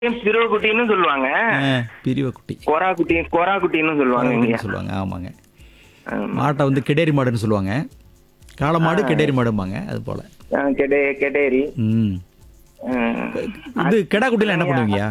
பிறவை குட்டின்னு சொல்லுவாங்க பிரிவ குட்டி கொரா குட்டி கொரா குட்டின்னு சொல்லுவாங்க இங்க குட்டின்னு சொல்லுவாங்க ஆமாங்க ஆமா. மாட்டை வந்து கெடேரி மாடுன்னு சொல்லுவாங்க காளை மாடு கெடேரி மாடும்பாங்க அது போல ஆ, கெடே கெடேரி ம் ம். இது கெடா குட்டிலாம் என்ன பண்ணுவீங்க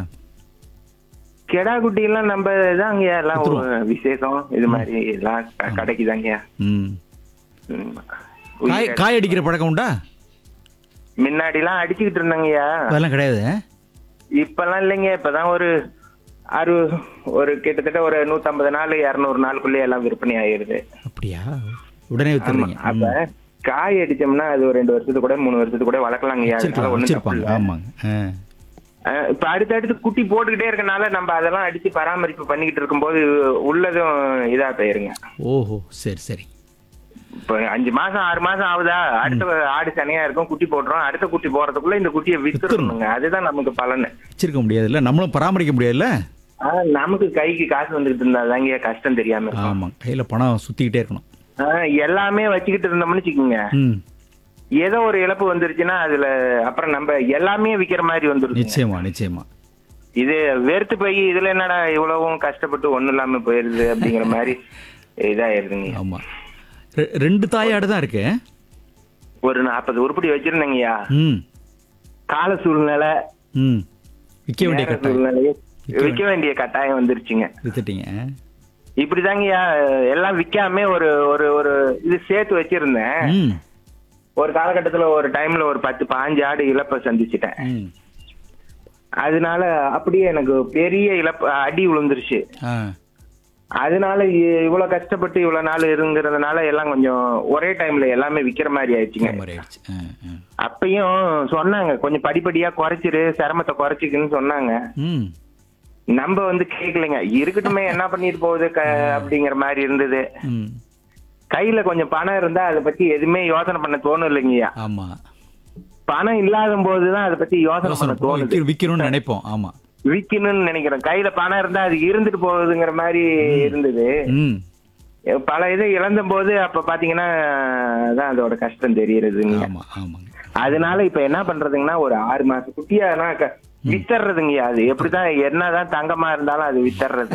கெடா குட்டி எல்லாம் நம்ம தாங்க எல்லாம் ஒரு விசேஷம் இது மாதிரி எல்லாம் க- கிடைக்குதாங்க ம் ம். காய் காய் அடிக்கிற பழக்கம் உண்டா முன்னாடி எல்லாம் அடிச்சுக்கிட்டு இருந்தாங்கய்யா அதெல்லாம் கிடையாது இப்பெல்லாம் இல்லைங்க இப்பதான் ஒரு அறு ஒரு கிட்டத்தட்ட ஒரு நூத்தம்பது நாள் இருநூறு நாளுக்குள்ளே எல்லாம் விற்பனை ஆயிருது அப்படியா உடனே வித்துறீங்க அப்ப காய் அடிச்சோம்னா அது ஒரு ரெண்டு வருஷத்துக்கு கூட மூணு வருஷத்துக்கு கூட வளர்க்கலாங்கய்யா அதனால வச்சிருக்கலாம் ஒண்ணும் தப்பு வச்சிருப்பாங்க இல்ல. ஆமாங்க ஆ. அஹ் இப்ப அடுத்தடுத்து குட்டி போட்டுக்கிட்டே இருக்கனால நம்ம அதெல்லாம் அடிச்சு பராமரிப்பு பண்ணிக்கிட்டு இருக்கும்போது உள்ளதும் இதா போயிருங்க ஓஹோ சரி சரி இப்ப அஞ்சு மாசம் ஆறு மாசம் ஆகுதா அடுத்த ஆடு சனையா இருக்கும் குட்டி போட்டுரும் அடுத்த குட்டி போறதுக்குள்ள இந்த குட்டியை வித்துறணுங்க அதுதான் நமக்கு பலன் வச்சிருக்க முடியாதுல்ல நம்மளும் பராமரிக்க முடியாதுல்ல ஆஹ் நமக்கு கைக்கு காசு வந்துகிட்டு இருந்தா தாங்க கஷ்டம் தெரியாம இருக்கும் ஆமாங்க கையில பணம் சுத்திக்கிட்டே இருக்கணும் ஆஹ் எல்லாமே வச்சுக்கிட்டு இருந்தோம்னு வச்சுக்கோங்க ம் ஏதோ ஒரு இழப்பு வந்துருச்சுன்னா அதுல அப்புறம் நம்ம எல்லாமே விக்கிற மாதிரி வந்துருச்சு நிச்சயமா நிச்சயமா இது வெறுத்து போய் இதுல என்னடா இவ்வளவும் கஷ்டப்பட்டு ஒண்ணும் இல்லாம போயிருது அப்படிங்கிற மாதிரி இதாயிருதுங்க ஆமா ரெ- ரெண்டு தாயாடு தான் இருக்கு ஒரு நாற்பது உருப்படி வச்சிருந்தேங்கய்யா ம் கால சூழ்நிலை ம் விற்க வேண்டிய நேர கட்டாயம் சூழ்நிலையை விற்க வேண்டிய கட்டாயம் வந்துருச்சுங்க வித்துட்டீங்க இப்படிதாங்கய்யா எல்லாம் விக்காம ஒரு ஒரு ஒரு இது சேர்த்து வச்சிருந்தேன் ம் ஒரு காலகட்டத்துல ஒரு டைம்ல ஒரு பத்து பாஞ்சு ஆடு இழப்பை சந்திச்சிட்டேன் ம் அதனால அப்படியே எனக்கு பெரிய இழப்பு அடி விழுந்துருச்சு ஆ அதனால இ- இவ்வளவு கஷ்டப்பட்டு இவ்வளவு நாள் இருங்கிறதுனால எல்லாம் கொஞ்சம் ஒரே டைம்ல எல்லாமே விக்கிற மாதிரி ஆயிடுச்சுங்க இந்த மாதிரி ஆயிடுச்சு ஆ, ஆ. அப்பயும் சொன்னாங்க கொஞ்சம் படிப்படியா குறைச்சிரு சிரமத்தை குறைச்சிக்குன்னு சொன்னாங்க ம் நம்ம வந்து கேட்கலைங்க இருக்கட்டுமே என்ன பண்ணிட்டு போகுது க- அப்படிங்கிற மாதிரி இருந்தது ம் கையில கொஞ்சம் பணம் இருந்தா அதை பத்தி எதுவுமே யோசனை பண்ண தோணும் இல்லைங்கய்யா ஆமா பணம் இல்லாத போதுதான் அதை பத்தி யோசனை பண்ண யோசனை தோணுது விக்க- விக்கணும்னு நினைப்போம் ஆமா விக்கணும்னு நினைக்கிறேன் கையில பணம் இருந்தா அது இருந்துட்டு போகுதுங்கிற மாதிரி இருந்தது ம் பல இதை இழந்த போது அப்ப பாத்தீங்கன்னா தான் அதோட கஷ்டம் தெரியுறதுங்க ஆமா ஆமாங்க அதனால இப்ப என்ன பண்றதுங்கன்னா ஒரு ஆறு மாசம் குட்டியானா க- வித்தர்றதுங்கய்யா அது எப்படிதான் என்னதான் தங்கமா இருந்தாலும் அது வித்தர்றது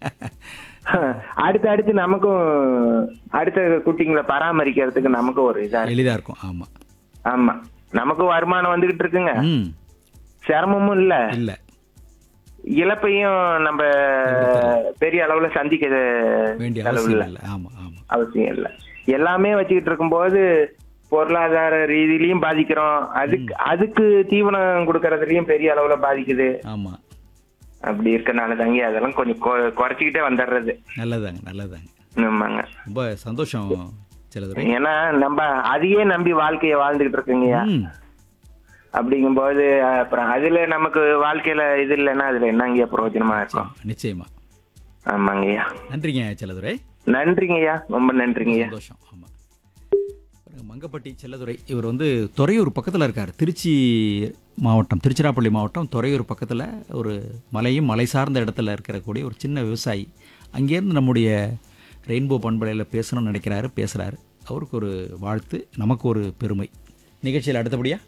அடுத்து அடுத்து நமக்கும் அடுத்த குட்டிங்களை பராமரிக்கிறதுக்கு நமக்கும் ஒரு இதா இருக்கு. எளிதா இருக்கும் ஆமா ஆமா நமக்கும் வருமானம் வந்துகிட்டு இருக்குங்க ம் சிரமமும் இல்ல இல்ல இழப்பையும் நம்ம பெரிய அளவுல சந்திக்க வேண்டிய செலவு அவசியம் இல்ல இல்ல ஆமா ஆமா அவசியம் இல்ல எல்லாமே வச்சுக்கிட்டு இருக்கும்போது பொருளாதார ரீதியிலயும் பாதிக்கிறோம் அதுக்கு அதுக்கு தீவனம் கொடுக்கறதுலயும் பெரிய அளவுல பாதிக்குது ஆமா அப்படி இருக்கனால தாங்க அதெல்லாம் கொஞ்சம் கொ- குறைச்சிக்கிட்டே வந்துடுறது நல்லதாங்க நல்லதாங்க ஆமாங்க ரொம்ப சந்தோஷம் சிலதுரை ஏன்னா நம்ம அதையே நம்பி வாழ்க்கைய வாழ்ந்துகிட்டு இருக்குங்கய்யா ம் அப்படிங்கும்போது அப்புறம் அதுல நமக்கு வாழ்க்கையில இது இல்லைன்னா அதுல என்னங்கய்யா பிரயோஜனமா இருக்கும் நிச்சயமா ஆமாங்கய்யா நன்றிங்க சிலதுரை நன்றிங்கய்யா ரொம்ப நன்றிங்கய்யா சந்தோஷம் ஆமா பாருங்க, மங்கப்பட்டி செல்லதுரை இவர் வந்து துறையூர் பக்கத்தில் இருக்கார் திருச்சி மாவட்டம் திருச்சிராப்பள்ளி மாவட்டம் துறையூர் பக்கத்தில் ஒரு மலையும் மலை சார்ந்த இடத்துல இருக்கக்கூடிய ஒரு சின்ன விவசாயி அங்கேருந்து நம்முடைய ரெயின்போ பண்பலையில் பேசணும்னு நினைக்கிறாரு பேசுகிறாரு அவருக்கு ஒரு வாழ்த்து நமக்கு ஒரு பெருமை நிகழ்ச்சியில் அடுத்தபடியா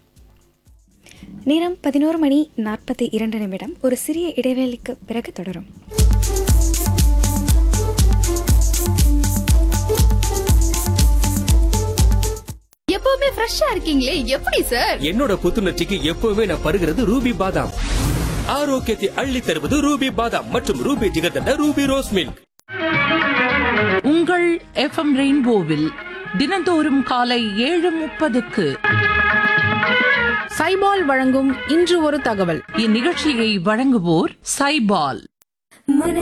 நேரம் பதினோரு மணி நாற்பத்தி இரண்டு நிமிடம் ஒரு சிறிய இடைவேளைக்கு பிறகு தொடரும் எப்பவுமே ஃப்ரெஷ்ஷா இருக்கீங்களே எப்படி சார் என்னோட புத்துணர்ச்சிக்கு எப்பவுமே நான் பருகிறது ரூபி பாதாம் ஆரோக்கியத்தை அள்ளி தருவது ரூபி பாதாம் மற்றும் Ruby jigarthanda Ruby rose milk உங்கள் எஃப்எம் ரெயின்போவில் தினந்தோறும் காலை ஏழு முப்பதுக்கு சைபால் வழங்கும் இன்று ஒரு தகவல் இந்நிகழ்ச்சியை வழங்குவோர் சைபால்